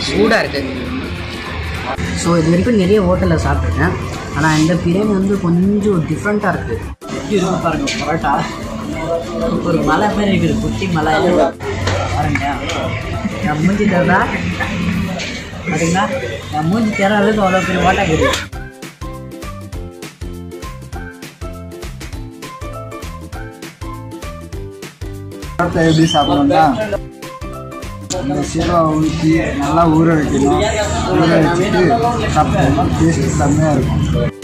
சூடாக இருக்குது ஸோ இது வரைக்கும் நிறைய ஹோட்டலில் சாப்பிட்ருக்கேன் ஆனால் இந்த பிரியாணி வந்து கொஞ்சம் டிஃப்ரெண்ட்டாக இருக்குது எப்படி இருக்கு பாருங்க பரோட்டா ஒரு மலை மாதிரி இருக்குது குட்டி மலை பாருங்க என் மூஞ்சி தரா பார்த்தீங்களா என் மூஞ்சி தேர அளவுக்கு அவ்வளோ பெரிய ஓட்டா இருக்குது பரோட்டா எப்படி சாப்பிடணும்னா இந்த சீரா ஊற்றி நல்லா ஊற வைக்கணும் ஊற வச்சுட்டு சாப்பிடணும் டேஸ்ட் செம்மையாக இருக்கும்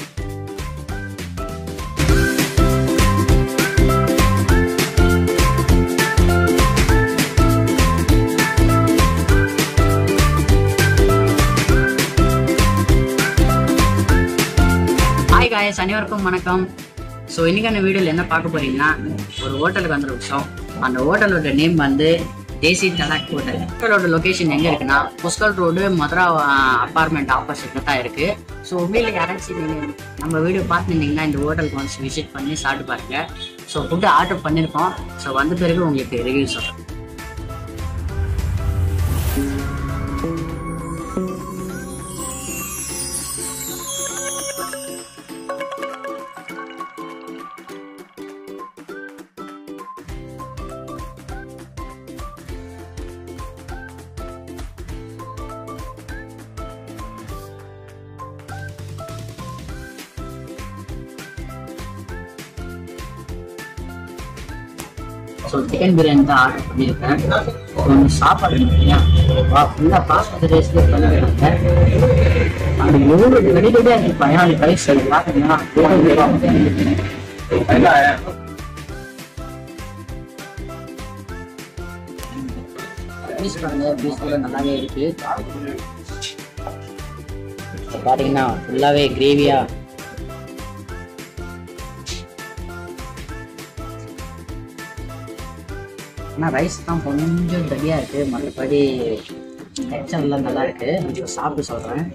ஹாய் காயஸ் அனைவருக்கும் வணக்கம் ஸோ இன்னைக்கான வீடியோவில் என்ன பார்க்க போறீங்கன்னா ஒரு ஹோட்டலுக்கு வந்துருக்கோம் அந்த ஹோட்டலோட நேம் வந்து தேசி தலாக் ஹோட்டல் ஹோட்டலோட லொகேஷன் எங்கே இருக்குன்னா புஷ்கல் ரோடு மதுரா அப்பார்ட்மெண்ட் ஆப்போசிட்டில் தான் இருக்குது ஸோ உண்மையில் யாராச்சும் நீங்கள் நம்ம வீடியோ பார்த்துருந்தீங்கன்னா இந்த ஹோட்டலுக்கு வந்து விசிட் பண்ணி சாப்பிட்டு பாருங்க ஸோ ஃபுட்டு ஆர்டர் பண்ணியிருக்கோம் ஸோ வந்த பிறகு உங்களுக்கு ரிவ்யூ சொல்கிறேன் ஸோ சிக்கன் பிரியாணி தான் ஆர்டர் பண்ணியிருக்கேன் கொஞ்சம் சாப்பாடு இல்லையா வா ஃபுல்லாக பாஸ்மதி ரைஸ்லேயே பண்ணிக்கிறாங்க அது எவ்வளோ வெளியிலே இருக்கு பதினாலு ரைஸ் அது பார்த்தீங்கன்னா பீஸ் பாருங்க பீஸ் கூட நல்லாவே இருக்கு பார்த்தீங்கன்னா ஃபுல்லாகவே கிரேவியா ஆனால் ரைஸ் தான் கொஞ்சம் தடியாக இருக்குது மற்றபடி டெக்ஸ்டர்லாம் நல்லா இருக்கு இப்போ சாப்பிட்டு சொல்கிறேன்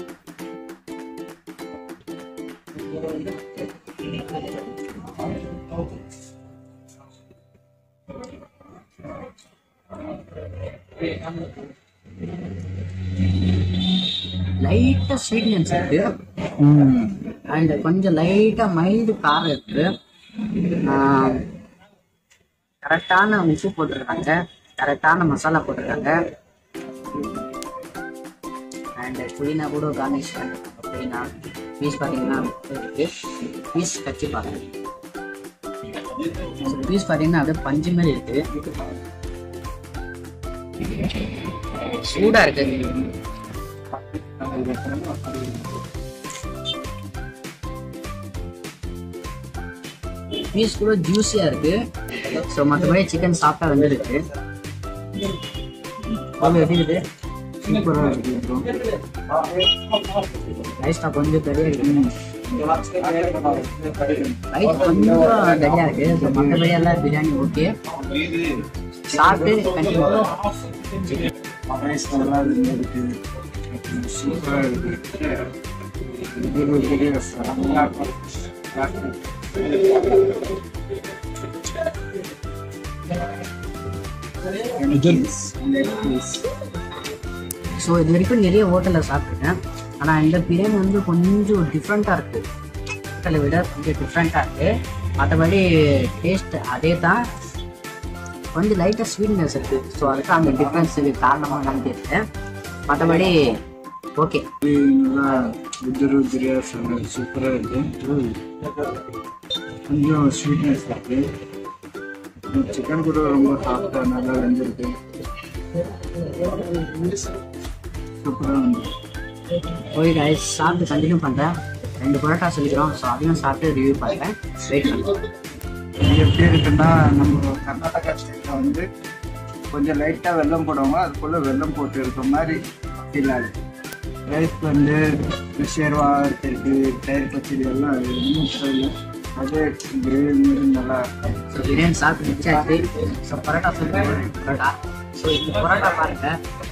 லைட்டாக ஸ்வீட்னஸ் இருக்கு அண்ட் கொஞ்சம் லைட்டாக மைல்டு காரம் இருக்கு கரெக்டான உப்பு போட்டிருக்காங்க கரெக்டான மசாலா போட்டிருக்காங்க அண்ட் புதினா கூட கார்னிஷ் பண்ணிருக்காங்க புதினா பீஸ் பார்த்தீங்கன்னா இருக்கு பீஸ் கச்சி பாருங்க பீஸ் பார்த்தீங்கன்னா அப்படியே பஞ்சு மாதிரி இருக்கு சூடா இருக்கு பீஸ் கூட ஜூஸியா இருக்கு ஸோ மற்றபடி சிக்கன் சாப்பிட்டா வந்துருக்கு அது எப்படி இருக்குது சூப்பராக இருக்கு ரைஸ்டா கொஞ்சம் பெரிய இருக்கு ரைஸ் கொஞ்சம் தனியா இருக்கு ஸோ மற்றபடி எல்லாம் பிரியாணி ஓகே சாப்பிட்டு கண்டிப்பா ரைஸ் நல்லா இருக்கு சூப்பராக இருக்கு இது ஒரு பெரிய செம்மையா இருக்கு. ஸோ இது வரைக்கும் நிறைய ஹோட்டலில் சாப்பிட்டுருக்கேன் ஆனால் இந்த பிரியாணி வந்து கொஞ்சம் டிஃப்ரெண்ட்டாக இருக்குது ஹோட்டலை விட கொஞ்சம் டிஃப்ரெண்ட்டாக இருக்குது மற்றபடி டேஸ்ட் அதே தான் கொஞ்சம் லைட்டாக ஸ்வீட்னஸ் இருக்குது ஸோ அதுக்கு அந்த டிஃப்ரென்ஸுக்கு காரணமாக என்னன்னு தெரியல மற்றபடி ஓகே இது நல்லா உதிரி உதிரியா சாப்பிட சூப்பராக இருக்கு கொஞ்சம் ஸ்வீட்னஸ் இருக்கு சிக்கன் கூட ரொம்ப சாஃப்டாக நல்லா வெந்திருக்கு சூப்பராக வந்து ஓகே guys சாப்பிட்டு கண்டினியூ பண்ணுறேன் ரெண்டு பரோட்டா சொல்லிக்கிறோம் ஸோ அதையும் சாப்பிட்டு ரிவ்யூ பண்ணுறேன் வெயிட் பண்ணுறேன் இது எப்படி இருக்குன்னா நம்ம கர்நாடகா ஸ்டைலில் வந்து கொஞ்சம் லைட்டாக வெல்லம் போடுவாங்க அதுக்குள்ளே வெல்லம் போட்டு இருக்க மாதிரி ஃபீல் ஆகுது ரைஸ் வந்து ஷேர்வா இருக்கு தயிர் பச்சடி எல்லாம் ஒன்றும் இல்லை அதே கிரேவி மாதிரி நல்லா இருக்கும் ஸோ பிரியாணி சாப்பிட்டு முடிச்சாச்சு ஸோ பரோட்டா சொல்லிக்கிறேன் பரோட்டா ஸோ இந்த பரோட்டா பாருங்க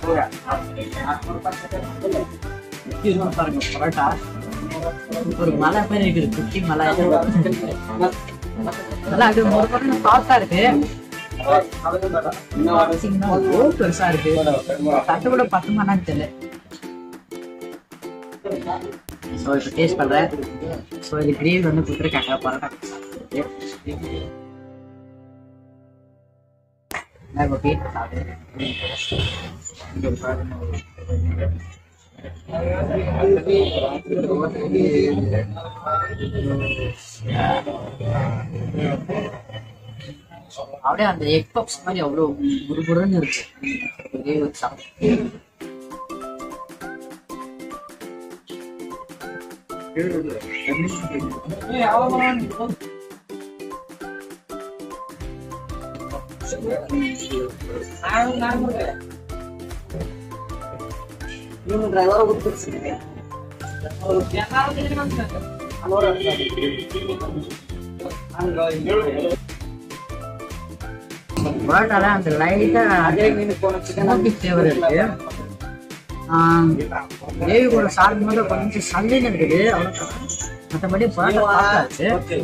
எப்படி இருக்கும் பாருங்க பரோட்டா ஒரு மலை மாதிரி இருக்குது குட்டி மலை நல்லா அது ஒரு பரோட்டா சாஃப்டா இருக்கு பார்த்தீங்கன்னா எவ்வளோ பெருசா இருக்கு தட்டு கூட பத்துமானான்னு தெரியல ஸோ இப்போ டேஸ்ட் பண்ணுறேன் ஸோ இது கிரேவி வந்து கொடுத்துருக்காங்க பரோட்டா ஓகே இங்க பாருங்க அப்படியே அந்த எக் பப்ஸ் மாதிரி அவ்வளோ குருகுருன்னு இருக்கு கிரேவி வச்சு சாப்பிட்டு பரோட்டால அந்த லைட்டா அதே மீன் போன சிக்கன் ஃப்ளேவர் இருக்கு கிரேவி கூட சாப்பிடும் போது கொஞ்சம் சல்லுன்னு இருக்குது அவ்வளோதான் மற்றபடி பரோட்டா சாப்பிட்டாச்சு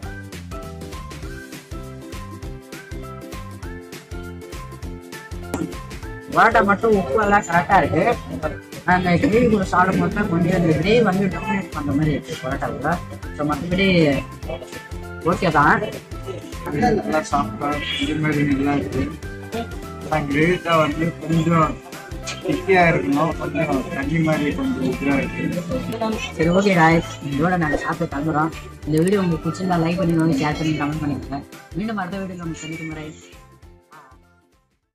பரோட்டா மட்டும் உப்பு எல்லாம் கரெக்டாக இருக்கு அந்த கிரேவி கூட சாப்பிடும் போது தான் கொஞ்சம் அந்த கிரேவி வந்து டாமினேட் பண்ணுற மாதிரி இருக்கு பரோட்டாவில் ஸோ மற்றபடி ஓகே தான் நல்லா சாப்பிட்டா இது மாதிரி நல்லா இருக்கு ஆனால் கிரேவி தான் வந்து கொஞ்சம் திக்கியா இருக்கணும் கொஞ்சம் தண்ணி மாதிரி கொஞ்சம் இதாக இருக்கு சரி ஓகே ராய்ஸ் இதோட நாங்கள் சாப்பிட்டு கிளம்புறோம் இந்த வீடியோ உங்களுக்கு பிடிச்சிருந்தா லைக் பண்ணி ஷேர் பண்ணி கமெண்ட் பண்ணிக்கோங்க மீண்டும் அடுத்த வீடியோவில் நம்ம சந்திக்கும் ராய்ஸ்